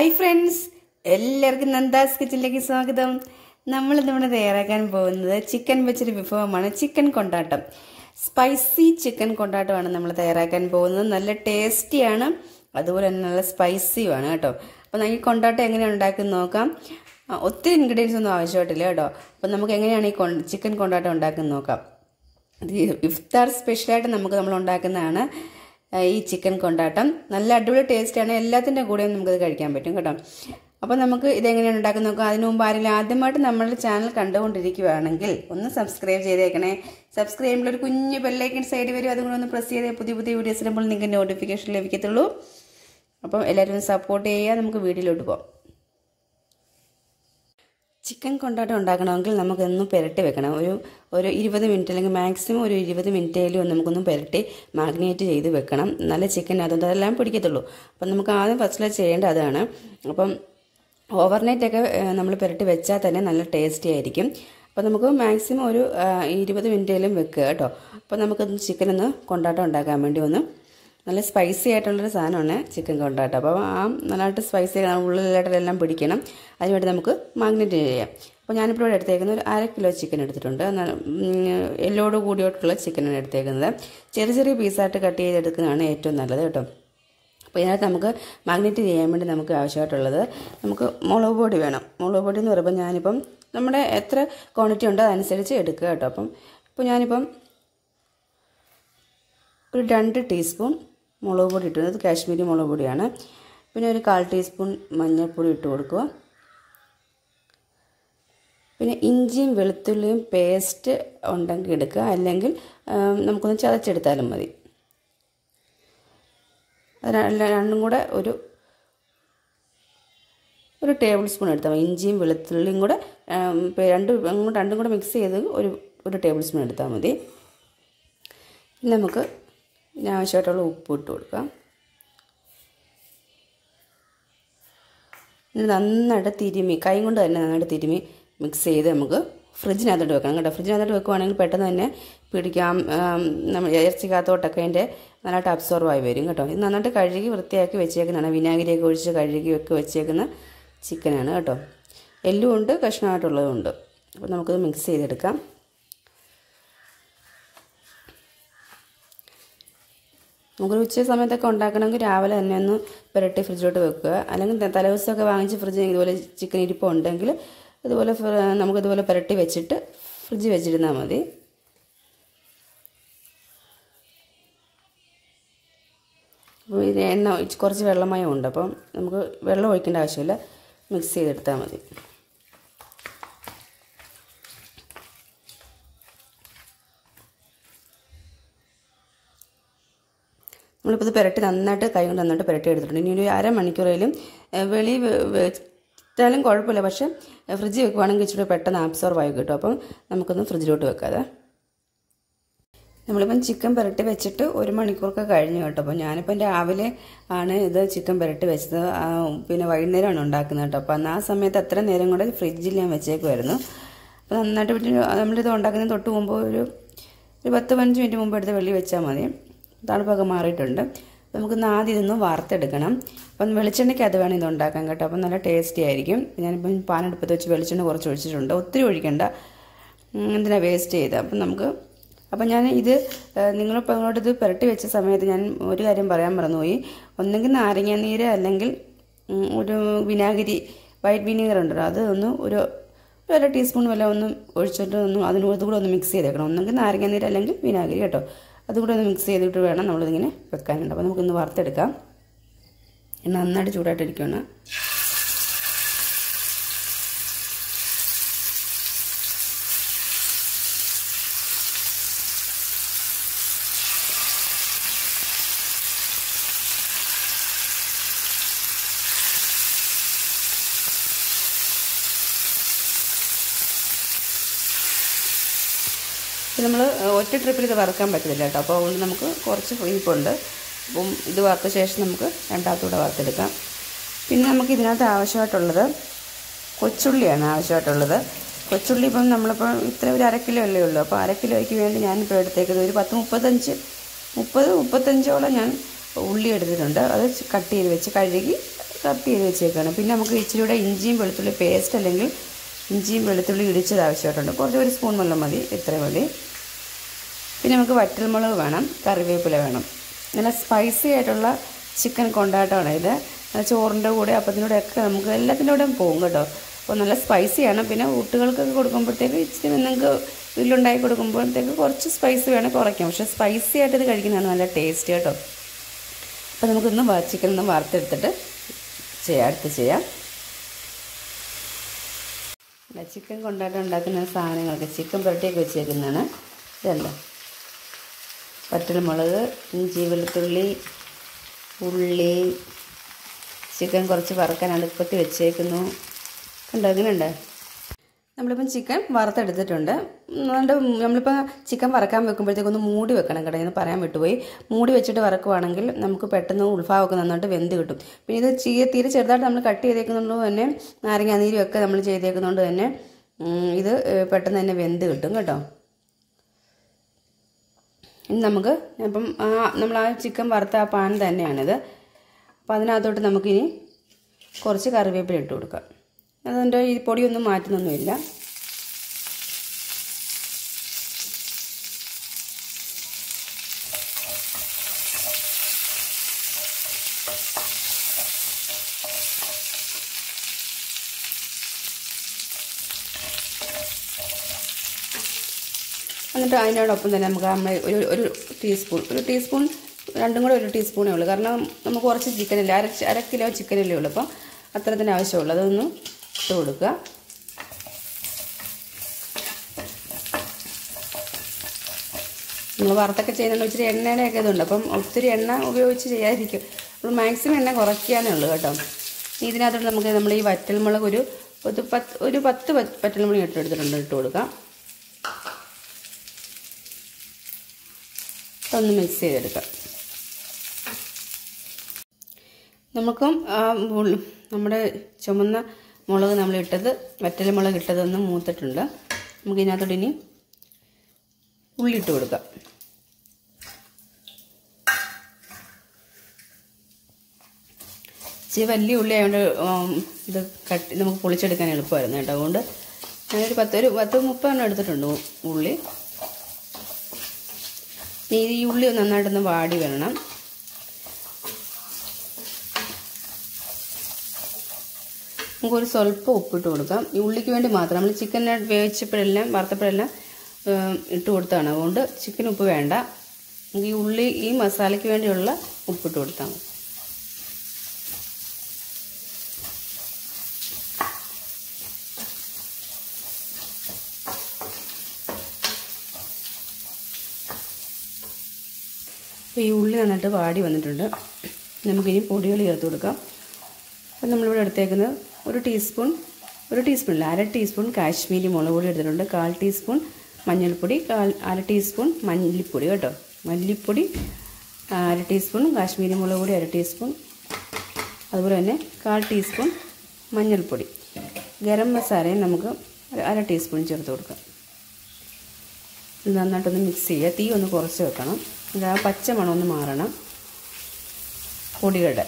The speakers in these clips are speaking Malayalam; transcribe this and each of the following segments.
ഹായ് ഫ്രണ്ട്സ് എല്ലാവർക്കും നന്ദാസ് കിച്ചണിലേക്ക് സ്വാഗതം നമ്മൾ ഇന്നിവിടെ തയ്യാറാക്കാൻ പോകുന്നത് ചിക്കൻ വെച്ചൊരു വിഭവമാണ് ചിക്കൻ കൊണ്ടാട്ടം സ്പൈസി ചിക്കൻ കൊണ്ടാട്ടമാണ് നമ്മൾ തയ്യാറാക്കാൻ പോകുന്നത് നല്ല ടേസ്റ്റിയാണ് അതുപോലെ തന്നെ നല്ല സ്പൈസിയുമാണ് കേട്ടോ അപ്പോൾ ഈ കൊണ്ടാട്ടം എങ്ങനെയാണ് ഉണ്ടാക്കുന്നത് നോക്കാം ആ, ഒത്തിരി ഇൻഗ്രീഡിയൻസ് ഒന്നും ആവശ്യമായിട്ടില്ല കേട്ടോ അപ്പോൾ നമുക്ക് എങ്ങനെയാണ് ഈ കൊ- ചിക്കൻ കൊണ്ടാട്ടം ഉണ്ടാക്കുന്നത് നോക്കാം ഇത് ഇഫ്താർ സ്പെഷ്യലായിട്ട് നമുക്ക് നമ്മൾ ഉണ്ടാക്കുന്നതാണ് ആ, ഈ ചിക്കൻ കൊണ്ടാട്ടം നല്ല അടിപൊളി ടേസ്റ്റാണ് എല്ലാത്തിൻ്റെ കൂടെയും നമുക്കത് കഴിക്കാൻ പറ്റും കേട്ടോ അപ്പോൾ നമുക്ക് ഇതെങ്ങനെയാണ് ഉണ്ടാക്കുന്നത് നോക്കാം അതിനു മുമ്പ് ആരെങ്കിലും ആദ്യമായിട്ട് നമ്മളുടെ ചാനൽ കണ്ടുകൊണ്ടിരിക്കുകയാണെങ്കിൽ ഒന്ന് സബ്സ്ക്രൈബ് ചെയ്തേക്കണേ സബ്സ്ക്രൈബ് ചെയ്യുമ്പോൾ ഒരു കുഞ്ഞ് ബെല്ലൈക്കൻ സൈഡ് വരും അതും കൂടെ ഒന്ന് പ്രസ് ചെയ്തേ പുതിയ പുതിയ വീഡിയോസ് ഇടുമ്പോൾ നിങ്ങൾക്ക് നോട്ടിഫിക്കേഷൻ ലഭിക്കത്തുള്ളൂ അപ്പോൾ എല്ലാവരും ഒന്ന് സപ്പോർട്ട് ചെയ്യുക നമുക്ക് വീഡിയോയിലോട്ട് പോകാം ചിക്കൻ കൊണ്ടാട്ടം ഉണ്ടാക്കണമെങ്കിൽ നമുക്കൊന്ന് പുരട്ടി വെക്കണം ഒരു ഒരു ഇരുപത് മിനിറ്റ് അല്ലെങ്കിൽ മാക്സിമം ഒരു ഇരുപത് മിനിറ്റേലും നമുക്കൊന്ന് പുരട്ടി മാഗ്നേറ്റ് ചെയ്ത് വെക്കണം നല്ല ചിക്കൻ അതുകൊണ്ട് അതെല്ലാം പിടിക്കത്തുള്ളൂ അപ്പം നമുക്ക് ആദ്യം ഫസ്റ്റിൽ ചെയ്യേണ്ട അതാണ് അപ്പം ഓവർനൈറ്റ് ഒക്കെ നമ്മൾ പുരട്ടി വെച്ചാൽ തന്നെ നല്ല ടേസ്റ്റി ആയിരിക്കും അപ്പോൾ നമുക്ക് മാക്സിമം ഒരു ആ, ഇരുപത് മിനിറ്റേലും വെക്കുക കേട്ടോ അപ്പോൾ നമുക്കൊന്ന് ചിക്കൻ ഒന്ന് കൊണ്ടാട്ടം ഉണ്ടാക്കാൻ വേണ്ടി ഒന്ന് നല്ല സ്പൈസി ആയിട്ടുള്ളൊരു സാധനമാണ് ചിക്കൻ കൊണ്ടാട്ടം അപ്പോൾ ആ നല്ലതായിട്ട് സ്പൈസി ഉള്ളിലായിട്ടെല്ലാം പിടിക്കണം അതിനുവേണ്ടി നമുക്ക് മാഗ്നറ്റ് ചെയ്യാം അപ്പോൾ ഞാനിപ്പോൾ ഇവിടെ എടുത്തേക്കുന്നത് ഒരു അര കിലോ ചിക്കൻ എടുത്തിട്ടുണ്ട് ന- ഉം, എല്ലോട് കൂടിയിട്ടുള്ള ചിക്കനാണ് എടുത്തേക്കുന്നത് ചെറിയ ചെറിയ പീസായിട്ട് കട്ട് ചെയ്തെടുക്കുന്നതാണ് ഏറ്റവും നല്ലത് കേട്ടോ അപ്പോൾ ഇതിനകത്ത് നമുക്ക് മാഗ്നറ്റ് ചെയ്യാൻ വേണ്ടി നമുക്ക് ആവശ്യമായിട്ടുള്ളത് നമുക്ക് മുളക് പൊടി വേണം മുളക് പൊടി എന്ന് പറയുമ്പോൾ ഞാനിപ്പം നമ്മുടെ എത്ര ക്വാണ്ടിറ്റി ഉണ്ടോ അതനുസരിച്ച് എടുക്കുക കേട്ടോ അപ്പം ഇപ്പോൾ ഞാനിപ്പം ഒരു രണ്ട് ടീസ്പൂൺ മുളക് പൊടി ഇട്ടു ഇത് കാശ്മീരി മുളക് പൊടിയാണ് പിന്നെ ഒരു കാൽ ടീസ്പൂൺ മഞ്ഞൾപ്പൊടി ഇട്ട് കൊടുക്കുക പിന്നെ ഇഞ്ചിയും വെളുത്തുള്ളിയും പേസ്റ്റ് ഉണ്ടെങ്കിൽ എടുക്കുക അല്ലെങ്കിൽ ആം, നമുക്കൊന്ന് ചതച്ചെടുത്താലും മതി അത് ര- രണ്ടും കൂടെ ഒരു ഒരു ടേബിൾ സ്പൂൺ എടുത്താൽ മതി ഇഞ്ചിയും വെളുത്തുള്ളിയും കൂടെ ആം, ഇപ്പം രണ്ട് അങ്ങോട്ട് രണ്ടും കൂടെ മിക്സ് ചെയ്ത് ഒരു ഒരു ടേബിൾ സ്പൂൺ എടുത്താൽ മതി പിന്നെ നമുക്ക് ഇതിന് ആവശ്യമായിട്ടുള്ള ഉപ്പ് ഇട്ട് കൊടുക്കാം ഇത് നന്നായിട്ട് തിരുമി കൈ കൊണ്ട് തന്നെ നന്നായിട്ട് തിരുമി മിക്സ് ചെയ്ത് നമുക്ക് ഫ്രിഡ്ജിനകത്തോട്ട് വെക്കണം കേട്ടോ ഫ്രിഡ്ജിനകത്തോട്ട് വെക്കുവാണെങ്കിൽ പെട്ടെന്ന് തന്നെ പിടിക്കാം ആം, നമ്മൾ ഇറച്ചിക്കകത്തോട്ടൊക്കെ അതിൻ്റെ നന്നായിട്ട് അബ്സോർവ് ആയി വരും കേട്ടോ ഇത് നന്നായിട്ട് കഴുകി വൃത്തിയാക്കി വെച്ചേക്കുന്നതാണ് വിനാഗിരിയൊക്കെ ഒഴിച്ച് കഴുകി ഒക്കെ വെച്ചേക്കുന്ന ചിക്കനാണ് കേട്ടോ എല്ലും ഉണ്ട് കഷ്ണമായിട്ടുള്ളതുണ്ട് അപ്പോൾ നമുക്കത് മിക്സ് ചെയ്തെടുക്കാം നമുക്കൊരു ഉച്ച സമയത്തൊക്കെ ഉണ്ടാക്കണമെങ്കിൽ രാവിലെ തന്നെ ഒന്ന് പുരട്ടി ഫ്രിഡ്ജിലോട്ട് വെക്കുക അല്ലെങ്കിൽ ത- തലേദിവസമൊക്കെ വാങ്ങിച്ച് ഫ്രിഡ്ജിൽ ഇതുപോലെ ചിക്കൻ ഇരിപ്പം ഉണ്ടെങ്കിൽ ഇതുപോലെ ഫ്ര- നമുക്കിതുപോലെ പുരട്ടി വെച്ചിട്ട് ഫ്രിഡ്ജിൽ വെച്ചിരുന്നാൽ മതി അപ്പോൾ ഇത് എണ്ണ ഒഴിച്ച് കുറച്ച് വെള്ളമയം ഉണ്ട് അപ്പം നമുക്ക് വെള്ളം ഒഴിക്കേണ്ട ആവശ്യമില്ല മിക്സ് ചെയ്തെടുത്താൽ മതി നമ്മളിപ്പോൾ ഇത് പുരട്ടി നന്നായിട്ട് കൈ കൊണ്ട് നന്നായിട്ട് പുരട്ടി എടുത്തിട്ടുണ്ട് ഇനി ഒരു അരമണിക്കൂറേലും വെളി വെച്ചാലും കുഴപ്പമില്ല പക്ഷേ ഫ്രിഡ്ജിൽ വെക്കുവാണെങ്കിൽ ഇച്ചിരി പെട്ടെന്ന് അബ്സോർവ് ആയി കിട്ടും അപ്പം നമുക്കൊന്ന് ഫ്രിഡ്ജിലോട്ട് വെക്കാതെ നമ്മളിപ്പം ചിക്കൻ പുരട്ടി വെച്ചിട്ട് ഒരു മണിക്കൂറൊക്കെ കഴിഞ്ഞു കേട്ടോ അപ്പോൾ ഞാനിപ്പം രാവിലെ ആണ് ഇത് ചിക്കൻ പുരട്ടി വെച്ചത് ആ, പിന്നെ വൈകുന്നേരമാണ് ഉണ്ടാക്കുന്നത് കേട്ടോ അപ്പോൾ അന്ന് ആ സമയത്ത് അത്ര നേരം കൂടെ ഫ്രിഡ്ജിൽ ഞാൻ വെച്ചേക്കുമായിരുന്നു അപ്പോൾ നന്നായിട്ട് വിട്ട് നമ്മളിത് ഉണ്ടാക്കുന്നതിന് തൊട്ട് മുമ്പ് ഒരു ഒരു പത്ത് പതിനഞ്ച് മിനിറ്റ് മുമ്പ് എടുത്ത് വെള്ളി വെച്ചാൽ മതി തണുപ്പൊക്കെ മാറിയിട്ടുണ്ട് അപ്പോൾ നമുക്കൊന്ന് ആദ്യം ഇതൊന്ന് വറുത്തെടുക്കണം അപ്പം വെളിച്ചെണ്ണയ്ക്ക് അത് വേണം ഇത് ഉണ്ടാക്കാൻ കേട്ടോ അപ്പം നല്ല ടേസ്റ്റി ആയിരിക്കും ഞാനിപ്പം പാനെടുപ്പത്ത് വെച്ച് വെളിച്ചെണ്ണ കുറച്ച് ഒഴിച്ചിട്ടുണ്ട് ഒത്തിരി ഒഴിക്കണ്ട ഉം, എന്തിനാ വേസ്റ്റ് ചെയ്ത് അപ്പം നമുക്ക് അപ്പം ഞാൻ ഇത് നിങ്ങളിപ്പോൾ ഇങ്ങോട്ട് ഇത് പുരട്ടി വെച്ച സമയത്ത് ഞാൻ ഒരു കാര്യം പറയാൻ മറന്നുപോയി ഒന്നെങ്കിൽ നാരങ്ങാനീര് അല്ലെങ്കിൽ ഉം, ഒരു വിനാഗിരി വൈറ്റ് വിനീഗർ ഉണ്ടല്ലോ അത് ഒന്ന് ഒരു ഒരു അര ടീസ്പൂൺ വല്ല ഒന്ന് ഒഴിച്ചിട്ട് ഒന്ന് അതിന് കൂടെ ഒന്ന് മിക്സ് ചെയ്തേക്കണം ഒന്നെങ്കിൽ നാരങ്ങാനീര് അല്ലെങ്കിൽ വിനാഗിരി കേട്ടോ അതുകൂടെ ഒന്ന് മിക്സ് ചെയ്തിട്ട് വേണം നമ്മളിതിങ്ങനെ വെക്കാനുണ്ട് അപ്പോൾ നമുക്കൊന്ന് വറുത്തെടുക്കാം എണ്ണ നന്നായിട്ട് ചൂടായിട്ടിരിക്കുകയാണ് ഇത് നമ്മൾ ഒറ്റ ട്രിപ്പിൽ ഇത് വറുക്കാൻ പറ്റില്ല കേട്ടോ അപ്പോൾ അതുകൊണ്ട് നമുക്ക് കുറച്ച് ഇരിപ്പുണ്ട് അപ്പം ഇത് വറുത്ത ശേഷം നമുക്ക് രണ്ടാമത്തൂടെ വറുത്തെടുക്കാം പിന്നെ നമുക്ക് ഇതിനകത്ത് ആവശ്യമായിട്ടുള്ളത് കൊച്ചുള്ളിയാണ് ആവശ്യമായിട്ടുള്ളത് കൊച്ചുള്ളി ഇപ്പം നമ്മളിപ്പോൾ ഇത്ര ഒരു അര കിലോ അല്ലേ ഉള്ളൂ അപ്പോൾ അര കിലോയ്ക്ക് വേണ്ടി ഞാനിപ്പോൾ എടുത്തേക്കുന്നത് ഒരു പത്ത് മുപ്പത്തഞ്ച് മുപ്പത് മുപ്പത്തഞ്ചോളം ഞാൻ ഉള്ളി എടുത്തിട്ടുണ്ട് അത് കട്ട് ചെയ്ത് വെച്ച് കഴുകി കട്ട് ചെയ്ത് വെച്ചേക്കാണ് പിന്നെ നമുക്ക് ഇച്ചിരി കൂടെ ഇഞ്ചിയും വെളുത്തുള്ളി പേസ്റ്റ് അല്ലെങ്കിൽ ഇഞ്ചിയും വെളുത്തുള്ളി ഇടിച്ചത് ആവശ്യമായിട്ടുണ്ട് കുറച്ച് ഒരു സ്പൂൺ വെള്ളം മതി ഇത്ര മതി പിന്നെ നമുക്ക് വറ്റൽമുളക് വേണം കറിവേപ്പില വേണം നല്ല സ്പൈസി ആയിട്ടുള്ള ചിക്കൻ കൊണ്ടാട്ടമാണ് ഇത് ചോറിൻ്റെ കൂടെ അപ്പത്തിൻ്റെ കൂടെ ഒക്കെ നമുക്ക് എല്ലാത്തിൻ്റെ കൂടെയും പോകും കേട്ടോ അപ്പോൾ നല്ല സ്പൈസിയാണ് പിന്നെ കുട്ടികൾക്കൊക്കെ കൊടുക്കുമ്പോഴത്തേക്ക് ഇച്ചിരി നിങ്ങൾക്ക് വീട്ടിലുണ്ടാക്കി കൊടുക്കുമ്പോഴത്തേക്ക് കുറച്ച് സ്പൈസി വേണേൽ കുറയ്ക്കാം പക്ഷേ സ്പൈസി ആയിട്ട് ഇത് കഴിക്കുന്നതാണ് നല്ല ടേസ്റ്റ് കേട്ടോ അപ്പോൾ നമുക്കൊന്ന് ചിക്കൻ ഒന്ന് വറുത്തെടുത്തിട്ട് ചെയ്യാം അടുത്ത് ചെയ്യാം ചിക്കൻ കൊണ്ടാട്ടം ഉണ്ടാക്കുന്ന സാധനങ്ങളൊക്കെ ചിക്കൻ പുരട്ടിയൊക്കെ വെച്ചേക്കുന്നതാണ് ഇതല്ല വറ്റൽമുളക് ഇഞ്ചി വെളുത്തുള്ളി ഉള്ളി ചിക്കൻ കുറച്ച് വറുക്കാൻ അടുപ്പത്ത് വെച്ചേക്കുന്നു കണ്ടോ എങ്ങനെയുണ്ട് നമ്മളിപ്പം ചിക്കൻ വറുത്തെടുത്തിട്ടുണ്ട് എന്നിട്ട് നമ്മളിപ്പോൾ ചിക്കൻ വറക്കാൻ വെക്കുമ്പോഴത്തേക്ക് ഒന്ന് മൂടി വെക്കണം കേട്ടോ എന്ന് പറയാൻ വിട്ടുപോയി മൂടി വെച്ചിട്ട് വറക്കുവാണെങ്കിൽ നമുക്ക് പെട്ടെന്ന് ഉൾഭാവമൊക്കെ നന്നായിട്ട് വെന്ത് കിട്ടും പിന്നെ ഇത് ചീ തീരെ ചെറുതായിട്ട് നമ്മൾ കട്ട് ചെയ്തേക്കുന്നതുകൊണ്ട് തന്നെ നാരങ്ങ നീരുമൊക്കെ നമ്മൾ ചെയ്തേക്കുന്നതുകൊണ്ട് തന്നെ ഇത് പെട്ടെന്ന് തന്നെ വെന്ത് കിട്ടും കേട്ടോ ഇനി നമുക്ക് ഇപ്പം ആ നമ്മൾ ആ ചിക്കൻ വറുത്ത ആ പാൻ തന്നെയാണിത് അപ്പോൾ അതിനകത്തോട്ട് നമുക്കിനി കുറച്ച് കറിവേപ്പില ഇട്ട് കൊടുക്കാം അതിൻ്റെ ഈ പൊടിയൊന്നും മാറ്റുന്നൊന്നുമില്ല എന്നിട്ട് അതിനോടൊപ്പം തന്നെ നമുക്ക് നമ്മൾ ഒരു ഒരു ടീസ്പൂൺ ഒരു ടീസ്പൂൺ രണ്ടും കൂടെ ഒരു ടീസ്പൂണേ ഉള്ളൂ കാരണം നമുക്ക് കുറച്ച് ചിക്കനല്ലേ അര അര കിലോ ചിക്കനല്ലേ ഉള്ളൂ അപ്പോൾ അത്രത്തിന് ആവശ്യമുള്ളൂ അതൊന്ന് ഇട്ട് കൊടുക്കുക നമ്മൾ വറുത്തൊക്കെ ചെയ്യുന്നുണ്ട് ഇച്ചിരി എണ്ണയുടെയൊക്കെ ഇതുണ്ട് അപ്പം ഒത്തിരി എണ്ണ ഉപയോഗിച്ച് ചെയ്യാതിരിക്കും നമ്മൾ മാക്സിമം എണ്ണ കുറയ്ക്കാനേ ഉള്ളൂ കേട്ടോ ഇതിനകത്തോട്ട് നമുക്ക് നമ്മൾ ഈ വറ്റൽമുളക് ഒരു ഒരു പത്ത് ഒരു പത്ത് വറ്റൽമുളക് ഇട്ടെടുത്തിട്ടുണ്ട് ഇട്ട് കൊടുക്കാം ഒന്ന് മിക്സ് ചെയ്തെടുക്കാം നമുക്കും നമ്മുടെ ചുമന്ന മുളക് നമ്മൾ ഇട്ടത് വറ്റൽ മുളക് ഇട്ടതൊന്ന് മൂത്തിട്ടുണ്ട് നമുക്ക് ഇതിനകത്തോട്ട് ഇനി ഉള്ളിട്ട് കൊടുക്കാം ഇച്ചിരി വലിയ ഉള്ളി ആയതുകൊണ്ട് ഇത് കട്ട് നമുക്ക് പൊളിച്ചെടുക്കാൻ എളുപ്പമായിരുന്നു കേട്ടോ അതുകൊണ്ട് ഞാനൊരു പത്ത് ഒരു പത്ത് മുപ്പതെണ്ണം എടുത്തിട്ടുണ്ട് ഉള്ളി ഈ ഉള്ളി നന്നായിട്ടൊന്ന് വാടി വരണം നമുക്കൊരു സ്വല്പം ഉപ്പിട്ട് കൊടുക്കാം ഈ ഉള്ളിക്ക് വേണ്ടി മാത്രം നമ്മൾ ചിക്കൻ വേവിച്ചപ്പോഴെല്ലാം വറുത്തപ്പോഴെല്ലാം ഇട്ട് കൊടുത്താണ് അതുകൊണ്ട് ചിക്കൻ ഉപ്പ് വേണ്ട ഈ ഉള്ളി ഈ മസാലയ്ക്ക് വേണ്ടിയുള്ള ഉപ്പിട്ട് കൊടുത്താൽ മതി അപ്പോൾ ഈ ഉള്ളി നന്നായിട്ട് വാടി വന്നിട്ടുണ്ട് നമുക്കിനി പൊടികൾ ചേർത്ത് കൊടുക്കാം അപ്പം നമ്മളിവിടെ എടുത്തേക്കുന്നത് ഒരു ടീസ്പൂൺ ഒരു ടീസ്പൂണില്ല അര ടീസ്പൂൺ കാശ്മീരി മുളക് പൊടി എടുത്തിട്ടുണ്ട് കാൽ ടീസ്പൂൺ മഞ്ഞൾപ്പൊടി കാൽ അര ടീസ്പൂൺ മല്ലിപ്പൊടി കേട്ടോ മല്ലിപ്പൊടി അര ടീസ്പൂൺ കാശ്മീരി മുളക് പൊടി അര ടീസ്പൂൺ അതുപോലെ തന്നെ കാൽ ടീസ്പൂൺ മഞ്ഞൾപ്പൊടി ഗരം മസാലയും നമുക്ക് അര ടീസ്പൂൺ ചേർത്ത് കൊടുക്കാം ഇത് നന്നായിട്ടൊന്ന് മിക്സ് ചെയ്യുക തീ ഒന്ന് കുറച്ച് വെക്കണം ഇത് ആ പച്ച മണം ഒന്ന് മാറണം പൊടികളുടെ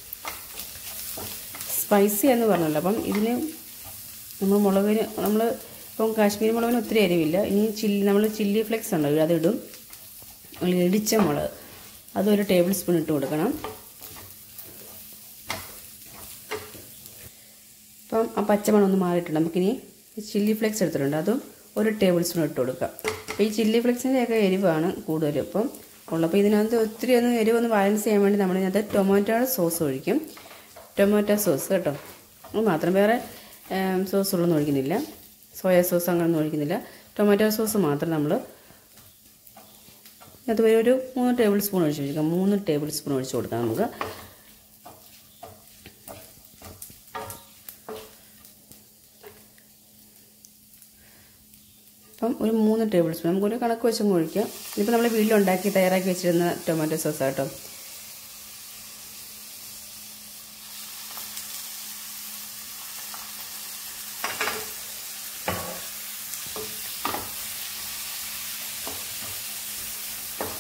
സ്പൈസി എന്ന് പറഞ്ഞല്ലോ അപ്പം ഇതിന് നമ്മൾ മുളകിന് നമ്മൾ ഇപ്പം കാശ്മീരി മുളകിന് ഒത്തിരി എരിവില്ല ഇനി ചില്ലി നമ്മൾ ചില്ലി ഫ്ലെക്സ് ഉണ്ടല്ലോ അതിടും ഇടിച്ച മുളക് അതൊരു ടേബിൾ സ്പൂൺ ഇട്ട് കൊടുക്കണം അപ്പം ആ പച്ചമണം ഒന്ന് മാറിയിട്ടുണ്ട് നമുക്കിനി ചില്ലി ഫ്ലെക്സ് എടുത്തിട്ടുണ്ട് അതും ഒരു ടേബിൾ സ്പൂൺ ഇട്ട് കൊടുക്കാം അപ്പോൾ ഈ ചില്ലി ഫ്ലെക്സിൻ്റെയൊക്കെ എരിവാണ് കൂടുതലും അപ്പം ഉള്ളപ്പോൾ ഇതിനകത്ത് ഒത്തിരി ഒന്ന് എരിവൊന്ന് ബാലൻസ് ചെയ്യാൻ വേണ്ടി നമ്മളിതിനകത്ത് ടൊമാറ്റോയുടെ സോസ് ഒഴിക്കും ടൊമാറ്റോ സോസ് കേട്ടോ അത് മാത്രം വേറെ സോസുകളൊന്നും ഒഴിക്കുന്നില്ല സോയാ സോസ് അങ്ങനെയൊന്നും ഒഴിക്കുന്നില്ല ടൊമാറ്റോ സോസ് മാത്രം നമ്മൾ അത് ഒരു മൂന്ന് ടേബിൾ സ്പൂൺ ഒഴിച്ച് കൊടുക്കാം മൂന്ന് ടേബിൾ സ്പൂൺ ഒഴിച്ച് കൊടുക്കാം നമുക്ക് അപ്പം ഒരു മൂന്ന് ടേബിൾ സ്പൂൺ നമുക്കൊരു കണക്ക് വെച്ചങ്ങ് ഒഴിക്കാം ഇതിപ്പോൾ നമ്മൾ വീട്ടിലുണ്ടാക്കി തയ്യാറാക്കി വെച്ചിരുന്ന ടൊമാറ്റോ സോസ് കേട്ടോ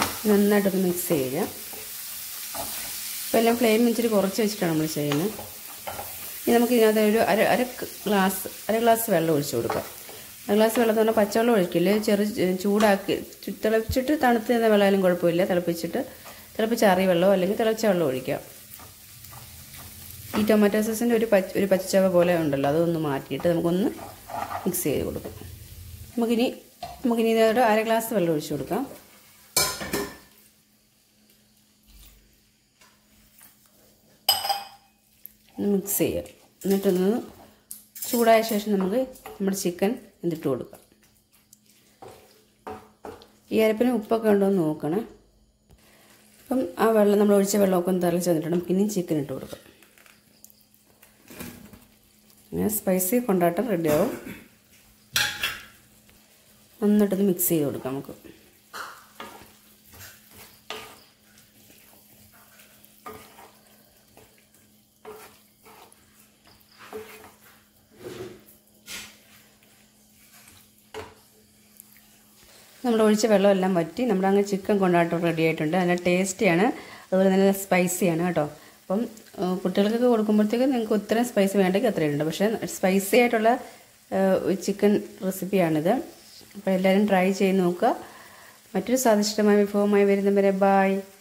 നന്നായിട്ടൊന്ന് മിക്സ് ചെയ്യുക അപ്പോൾ എല്ലാം ഫ്ലെയിം ഇച്ചിരി കുറച്ച് വെച്ചിട്ടാണ് നമ്മൾ ചെയ്യുന്നത് ഇനി നമുക്ക് ഇതിനകത്ത് ഒരു അര അര ഗ്ലാസ് അര ഗ്ലാസ് വെള്ളം ഒഴിച്ചു കൊടുക്കാം അര ഗ്ലാസ് വെള്ളം എന്ന് പറഞ്ഞാൽ പച്ചവെള്ളം ഒഴിക്കില്ല ചെറു ചൂടാക്കി ചു- തിളപ്പിച്ചിട്ട് തണുത്ത് നിന്ന വെള്ളമായാലും കുഴപ്പമില്ല തിളപ്പിച്ചിട്ട് തിളപ്പിച്ചാറിയ വെള്ളമോ അല്ലെങ്കിൽ തിളച്ച വെള്ളം ഒഴിക്കാം ഈ ടൊമാറ്റോ സോസിൻ്റെ ഒരു പച്ച ഒരു പച്ചച്ചവ പോലെ ഉണ്ടല്ലോ അതൊന്ന് മാറ്റിയിട്ട് നമുക്കൊന്ന് മിക്സ് ചെയ്ത് കൊടുക്കാം നമുക്കിനി നമുക്കിനി ഇതോടെ അര ഗ്ലാസ് വെള്ളം ഒഴിച്ചു കൊടുക്കാം ഒന്ന് മിക്സ് ചെയ്യാം എന്നിട്ടൊന്ന് ചൂടായ ശേഷം നമുക്ക് നമ്മുടെ ചിക്കൻ എന്തിട്ട് കൊടുക്കാം ഈ അരപ്പിന് ഉപ്പൊക്കെ ഉണ്ടോ എന്ന് നോക്കണേ അപ്പം ആ വെള്ളം നമ്മൾ ഒഴിച്ച വെള്ളമൊക്കെ ഒന്ന് തിളച്ച് വന്നിട്ടുണ്ട് പിന്നെയും ചിക്കൻ ഇട്ട് കൊടുക്കാം അങ്ങനെ സ്പൈസി കൊണ്ടാട്ടം റെഡിയാവും നന്നായിട്ടൊന്ന് മിക്സ് ചെയ്ത് കൊടുക്കാം നമുക്ക് നമ്മൾ ഒഴിച്ച വെള്ളമെല്ലാം വറ്റി നമ്മുടെ അങ്ങ് ചിക്കൻ കൊണ്ടാട്ടം റെഡി ആയിട്ടുണ്ട് നല്ല ടേസ്റ്റിയാണ് അതുപോലെ നല്ല സ്പൈസിയാണ് കേട്ടോ അപ്പം ഏഹ്, കുട്ടികൾക്കൊക്കെ കൊടുക്കുമ്പോഴത്തേക്ക് നിങ്ങൾക്ക് ഇത്രയും സ്പൈസി വേണ്ടെങ്കിൽ അത്രയും ഉണ്ട് പക്ഷേ സ്പൈസി ആയിട്ടുള്ള ചിക്കൻ റെസിപ്പിയാണിത് അപ്പോൾ എല്ലാവരും ട്രൈ ചെയ്ത് നോക്കുക മറ്റൊരു സ്വാദിഷ്ടമായ വിഭവമായി വരുന്നവരെ ബായ്